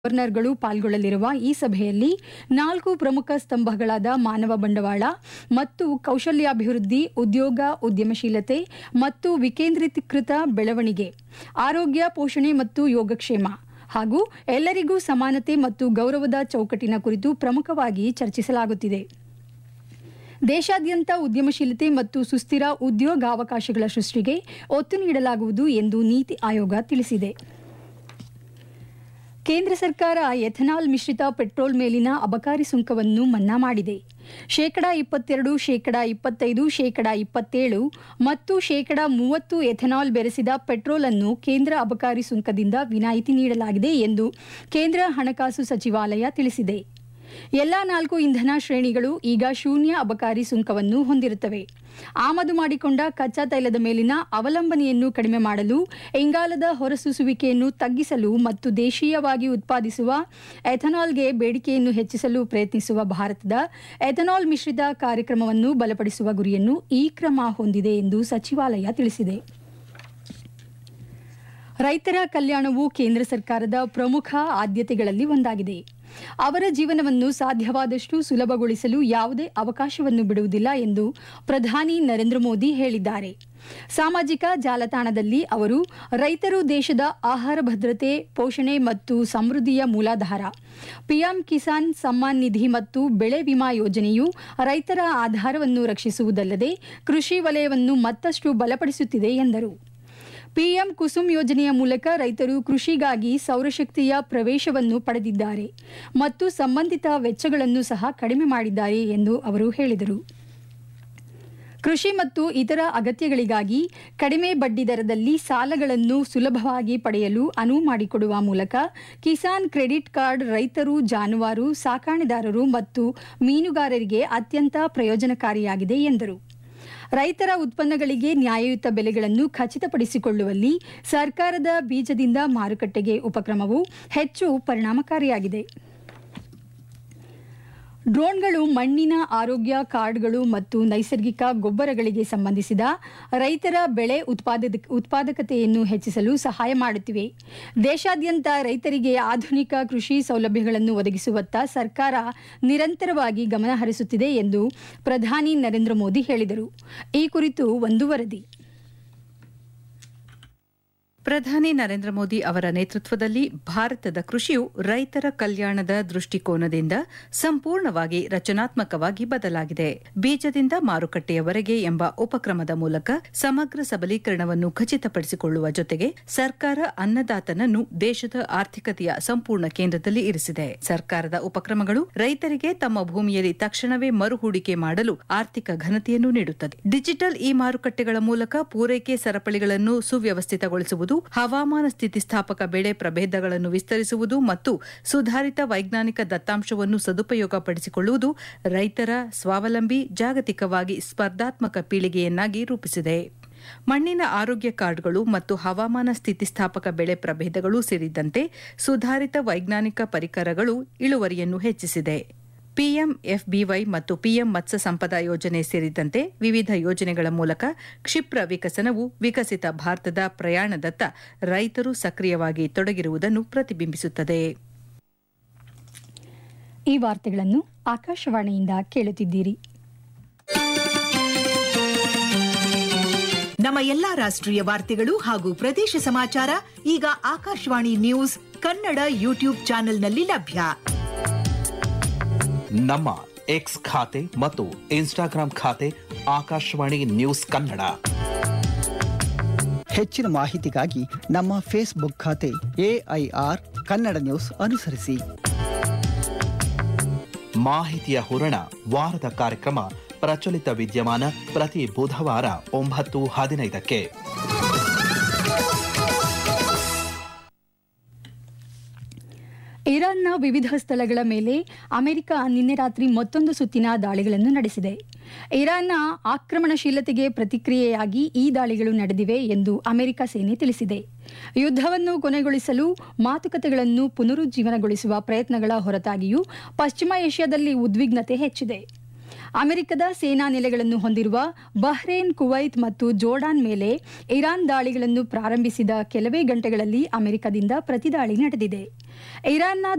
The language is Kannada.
ಗವರ್ನರ್ಗಳು ಪಾಲ್ಗೊಳ್ಳಲಿರುವ ಈ ಸಭೆಯಲ್ಲಿ ನಾಲ್ಕು ಪ್ರಮುಖ ಸ್ತಂಭಗಳಾದ ಮಾನವ ಬಂಡವಾಳ ಮತ್ತು ಕೌಶಲ್ಯಾಭಿವೃದ್ಧಿ ಉದ್ಯೋಗ ಉದ್ಯಮಶೀಲತೆ ಮತ್ತು ವಿಕೇಂದ್ರೀಕೃತ ಬೆಳವಣಿಗೆ ಆರೋಗ್ಯ ಪೋಷಣೆ ಮತ್ತು ಯೋಗಕ್ಷೇಮ ಹಾಗೂ ಎಲ್ಲರಿಗೂ ಸಮಾನತೆ ಮತ್ತು ಗೌರವದ ಚೌಕಟ್ಟಿನ ಕುರಿತು ಪ್ರಮುಖವಾಗಿ ಚರ್ಚಿಸಲಾಗುತ್ತಿದೆ ದೇಶಾದ್ಯಂತ ಉದ್ಯಮಶೀಲತೆ ಮತ್ತು ಸುಸ್ಥಿರ ಉದ್ಯೋಗಾವಕಾಶಗಳ ಸೃಷ್ಟಿಗೆ ಒತ್ತು ನೀಡಲಾಗುವುದು ಎಂದು ನೀತಿ ಆಯೋಗ ತಿಳಿಸಿದೆ ಕೇಂದ್ರ ಸರ್ಕಾರ ಎಥನಾಲ್ ಮಿಶ್ರಿತ ಪೆಟ್ರೋಲ್ ಮೇಲಿನ ಅಬಕಾರಿ ಸುಂಕವನ್ನು ಮನ್ನಾ ಮಾಡಿದೆ ಶೇಕಡ ಇಪ್ಪತ್ತೆರಡು ಶೇಕಡ ಇಪ್ಪತ್ತೈದು ಶೇಕಡ ಇಪ್ಪತ್ತೇಳು ಮತ್ತು ಶೇಕಡ ಮೂವತ್ತು ಎಥನಾಲ್ ಬೆರೆಸಿದ ಪೆಟ್ರೋಲ್ ಅನ್ನು ಕೇಂದ್ರ ಅಬಕಾರಿ ಸುಂಕದಿಂದ ವಿನಾಯಿತಿ ನೀಡಲಾಗಿದೆ ಎಂದು ಕೇಂದ್ರ ಹಣಕಾಸು ಸಚಿವಾಲಯ ತಿಳಿಸಿದೆ ಎಲ್ಲಾ ನಾಲ್ಕು ಇಂಧನ ಶ್ರೇಣಿಗಳು ಈಗ ಶೂನ್ಯ ಅಬಕಾರಿ ಸುಂಕವನ್ನು ಹೊಂದಿರುತ್ತವೆ ಆಮದು ಮಾಡಿಕೊಂಡ ಕಚ್ಚಾ ತೈಲದ ಮೇಲಿನ ಅವಲಂಬನೆಯನ್ನು ಕಡಿಮೆ ಮಾಡಲು ಇಂಗಾಲದ ಹೊರಸೂಸುವಿಕೆಯನ್ನು ತಗ್ಗಿಸಲು ಮತ್ತು ದೇಶೀಯವಾಗಿ ಉತ್ಪಾದಿಸುವ ಎಥನಾಲ್ಗೆ ಬೇಡಿಕೆಯನ್ನು ಹೆಚ್ಚಿಸಲು ಪ್ರಯತ್ನಿಸುವ ಭಾರತದ ಎಥನಾಲ್ ಮಿಶ್ರಿತ ಕಾರ್ಯಕ್ರಮವನ್ನು ಬಲಪಡಿಸುವ ಗುರಿಯನ್ನು ಈ ಕ್ರಮ ಹೊಂದಿದೆ ಎಂದು ಸಚಿವಾಲಯ ತಿಳಿಸಿದೆ ರೈತರ ಕಲ್ಯಾಣವು ಕೇಂದ್ರ ಸರ್ಕಾರದ ಪ್ರಮುಖ ಆದ್ಯತೆಗಳಲ್ಲಿ ಒಂದಾಗಿದೆ ಅವರ ಜೀವನವನ್ನು ಸಾಧ್ಯವಾದಷ್ಟು ಸುಲಭಗೊಳಿಸಲು ಯಾವುದೇ ಅವಕಾಶವನ್ನು ಬಿಡುವುದಿಲ್ಲ ಎಂದು ಪ್ರಧಾನಿ ನರೇಂದ್ರ ಮೋದಿ ಹೇಳಿದ್ದಾರೆ ಸಾಮಾಜಿಕ ಜಾಲತಾಣದಲ್ಲಿ ಅವರು ರೈತರು ದೇಶದ ಆಹಾರ ಭದ್ರತೆ ಪೋಷಣೆ ಮತ್ತು ಸಮೃದ್ಧಿಯ ಮೂಲಾಧಾರ ಪಿಎಂ ಕಿಸಾನ್ ಸಮ್ಮಾನ್ ನಿಧಿ ಮತ್ತು ಬೆಳೆ ವಿಮಾ ಯೋಜನೆಯು ರೈತರ ಆಧಾರವನ್ನು ರಕ್ಷಿಸುವುದಲ್ಲದೆ ಕೃಷಿ ವಲಯವನ್ನು ಮತ್ತಷ್ಟು ಬಲಪಡಿಸುತ್ತಿದೆ ಎಂದರು ಪಿಎಂ ಕುಸುಮ್ ಯೋಜನೆಯ ಮೂಲಕ ರೈತರು ಕೃಷಿಗಾಗಿ ಸೌರಶಕ್ತಿಯ ಪ್ರವೇಶವನ್ನು ಪಡೆದಿದ್ದಾರೆ ಮತ್ತು ಸಂಬಂಧಿತ ವೆಚ್ಚಗಳನ್ನು ಸಹ ಕಡಿಮೆ ಮಾಡಿದ್ದಾರೆ ಎಂದು ಅವರು ಹೇಳಿದರು ಕೃಷಿ ಮತ್ತು ಇತರ ಅಗತ್ಯಗಳಿಗಾಗಿ ಕಡಿಮೆ ಬಡ್ಡಿ ದರದಲ್ಲಿ ಸಾಲಗಳನ್ನು ಸುಲಭವಾಗಿ ಪಡೆಯಲು ಅನುವು ಮಾಡಿಕೊಡುವ ಮೂಲಕ ಕಿಸಾನ್ ಕ್ರೆಡಿಟ್ ಕಾರ್ಡ್ ರೈತರು ಜಾನುವಾರು ಸಾಕಾಣೆದಾರರು ಮತ್ತು ಮೀನುಗಾರರಿಗೆ ಅತ್ಯಂತ ಪ್ರಯೋಜನಕಾರಿಯಾಗಿದೆ ಎಂದರು ರೈತರ ಉತ್ಪನ್ನಗಳಿಗೆ ನ್ಯಾಯಯುತ ಬೆಲೆಗಳನ್ನು ಖಚಿತಪಡಿಸಿಕೊಳ್ಳುವಲ್ಲಿ ಸರ್ಕಾರದ ಬೀಜದಿಂದ ಮಾರುಕಟ್ಟೆಗೆ ಉಪಕ್ರಮವು ಹೆಚ್ಚು ಪರಿಣಾಮಕಾರಿಯಾಗಿದೆ ಡ್ರೋನ್ಗಳು ಮಣ್ಣಿನ ಆರೋಗ್ಯ ಕಾರ್ಡ್ಗಳು ಮತ್ತು ನೈಸರ್ಗಿಕ ಗೊಬ್ಬರಗಳಿಗೆ ಸಂಬಂಧಿಸಿದ ರೈತರ ಬೆಳೆ ಉತ್ಪಾದ ಉತ್ಪಾದಕತೆಯನ್ನು ಹೆಚ್ಚಿಸಲು ಸಹಾಯ ಮಾಡುತ್ತಿವೆ ದೇಶಾದ್ಯಂತ ರೈತರಿಗೆ ಆಧುನಿಕ ಕೃಷಿ ಸೌಲಭ್ಯಗಳನ್ನು ಒದಗಿಸುವತ್ತ ಸರ್ಕಾರ ನಿರಂತರವಾಗಿ ಗಮನ ಹರಿಸುತ್ತಿದೆ ಎಂದು ಪ್ರಧಾನಿ ನರೇಂದ್ರ ಮೋದಿ ಹೇಳಿದರು ಈ ಕುರಿತು ಒಂದು ವರದಿ ಪ್ರಧಾನಿ ನರೇಂದ್ರ ಮೋದಿ ಅವರ ನೇತೃತ್ವದಲ್ಲಿ ಭಾರತದ ಕೃಷಿಯು ರೈತರ ಕಲ್ಯಾಣದ ದೃಷ್ಟಿಕೋನದಿಂದ ಸಂಪೂರ್ಣವಾಗಿ ರಚನಾತ್ಮಕವಾಗಿ ಬದಲಾಗಿದೆ ಬೀಜದಿಂದ ಮಾರುಕಟ್ಟೆಯವರೆಗೆ ಎಂಬ ಉಪಕ್ರಮದ ಮೂಲಕ ಸಮಗ್ರ ಸಬಲೀಕರಣವನ್ನು ಖಚಿತಪಡಿಸಿಕೊಳ್ಳುವ ಜೊತೆಗೆ ಸರ್ಕಾರ ಅನ್ನದಾತನನ್ನು ದೇಶದ ಆರ್ಥಿಕತೆಯ ಸಂಪೂರ್ಣ ಕೇಂದ್ರದಲ್ಲಿ ಇರಿಸಿದೆ ಸರ್ಕಾರದ ಉಪಕ್ರಮಗಳು ರೈತರಿಗೆ ತಮ್ಮ ಭೂಮಿಯಲ್ಲಿ ತಕ್ಷಣವೇ ಮರು ಹೂಡಿಕೆ ಮಾಡಲು ಆರ್ಥಿಕ ಘನತೆಯನ್ನು ನೀಡುತ್ತದೆ ಡಿಜಿಟಲ್ ಇ ಮಾರುಕಟ್ಟೆಗಳ ಮೂಲಕ ಪೂರೈಕೆ ಸರಪಳಿಗಳನ್ನು ಸುವ್ಯವಸ್ಥಿತಗೊಳಿಸುವುದು ಹವಾಮಾನ ಸ್ಥಿತಿಸ್ಥಾಪಕ ಬೆಳೆ ಪ್ರಭೇದಗಳನ್ನು ವಿಸ್ತರಿಸುವುದು ಮತ್ತು ಸುಧಾರಿತ ವೈಜ್ಞಾನಿಕ ದತ್ತಾಂಶವನ್ನು ಸದುಪಯೋಗಪಡಿಸಿಕೊಳ್ಳುವುದು ರೈತರ ಸ್ವಾವಲಂಬಿ ಜಾಗತಿಕವಾಗಿ ಸ್ಪರ್ಧಾತ್ಮಕ ಪೀಳಿಗೆಯನ್ನಾಗಿ ರೂಪಿಸಿದೆ ಮಣ್ಣಿನ ಆರೋಗ್ಯ ಕಾರ್ಡ್ಗಳು ಮತ್ತು ಹವಾಮಾನ ಸ್ಥಿತಿಸ್ಥಾಪಕ ಬೆಳೆ ಪ್ರಭೇದಗಳು ಸೇರಿದಂತೆ ಸುಧಾರಿತ ವೈಜ್ಞಾನಿಕ ಪರಿಕರಗಳು ಇಳುವರಿಯನ್ನು ಹೆಚ್ಚಿಸಿದೆ ಪಿಎಂ ಎಫ್ಬಿವೈ ಮತ್ತು ಪಿಎಂ ಮತ್ಸ್ಯ ಸಂಪದ ಯೋಜನೆ ಸೇರಿದಂತೆ ವಿವಿಧ ಯೋಜನೆಗಳ ಮೂಲಕ ಕ್ಷಿಪ್ರ ವಿಕಸನವು ವಿಕಸಿತ ಭಾರತದ ಪ್ರಯಾಣದತ್ತ ರೈತರು ಸಕ್ರಿಯವಾಗಿ ತೊಡಗಿರುವುದನ್ನು ಪ್ರತಿಬಿಂಬಿಸುತ್ತದೆ ಈ ವಾರ್ತೆಗಳನ್ನು ಆಕಾಶವಾಣಿಯಿಂದ ಕೇಳುತ್ತಿದ್ದೀರಿ ನಮ್ಮ ಎಲ್ಲಾ ರಾಷ್ಟ್ರೀಯ ವಾರ್ತೆಗಳು ಹಾಗೂ ಪ್ರದೇಶ ಸಮಾಚಾರ ಈಗ ಆಕಾಶವಾಣಿ ನ್ಯೂಸ್ ಕನ್ನಡ ಯೂಟ್ಯೂಬ್ ಚಾನೆಲ್ನಲ್ಲಿ ಲಭ್ಯ ನಮ್ಮ ಎಕ್ಸ್ ಖಾತೆ ಮತ್ತು ಇನ್ಸ್ಟಾಗ್ರಾಂ ಖಾತೆ ಆಕಾಶವಾಣಿ ನ್ಯೂಸ್ ಕನ್ನಡ ಹೆಚ್ಚಿನ ಮಾಹಿತಿಗಾಗಿ ನಮ್ಮ ಫೇಸ್ಬುಕ್ ಖಾತೆ ಎಐಆರ್ ಕನ್ನಡ ನ್ಯೂಸ್ ಅನುಸರಿಸಿ ಮಾಹಿತಿಯ ಹೂರಣ ವಾರದ ಕಾರ್ಯಕ್ರಮ ಪ್ರಚಲಿತ ವಿದ್ಯಮಾನ ಪ್ರತಿ ಬುಧವಾರ ಒಂಬತ್ತು ಹದಿನೈದಕ್ಕೆ ಇರಾನ್ನ ವಿವಿಧ ಸ್ಥಳಗಳ ಮೇಲೆ ಅಮೆರಿಕ ನಿನ್ನೆ ರಾತ್ರಿ ಮತ್ತೊಂದು ಸುತ್ತಿನ ದಾಳಿಗಳನ್ನು ನಡೆಸಿದೆ ಇರಾನ್ನ ಆಕ್ರಮಣಶೀಲತೆಗೆ ಪ್ರತಿಕ್ರಿಯೆಯಾಗಿ ಈ ದಾಳಿಗಳು ನಡೆದಿವೆ ಎಂದು ಅಮೆರಿಕ ಸೇನೆ ತಿಳಿಸಿದೆ ಯುದ್ಧವನ್ನು ಕೊನೆಗೊಳಿಸಲು ಮಾತುಕತೆಗಳನ್ನು ಪುನರುಜ್ಜೀವನಗೊಳಿಸುವ ಪ್ರಯತ್ನಗಳ ಹೊರತಾಗಿಯೂ ಪಶ್ಚಿಮ ಏಷ್ಯಾದಲ್ಲಿ ಉದ್ವಿಗ್ನತೆ ಹೆಚ್ಚಿದೆ ಅಮೆರಿಕದ ಸೇನಾ ನೆಲೆಗಳನ್ನು ಹೊಂದಿರುವ ಬಹ್ರೇನ್ ಕುವೈತ್ ಮತ್ತು ಜೋರ್ಡಾನ್ ಮೇಲೆ ಇರಾನ್ ದಾಳಿಗಳನ್ನು ಪ್ರಾರಂಭಿಸಿದ ಕೆಲವೇ ಗಂಟೆಗಳಲ್ಲಿ ಅಮೆರಿಕದಿಂದ ಪ್ರತಿದಾಳಿ ನಡೆದಿದೆ ಇರಾನ್ನ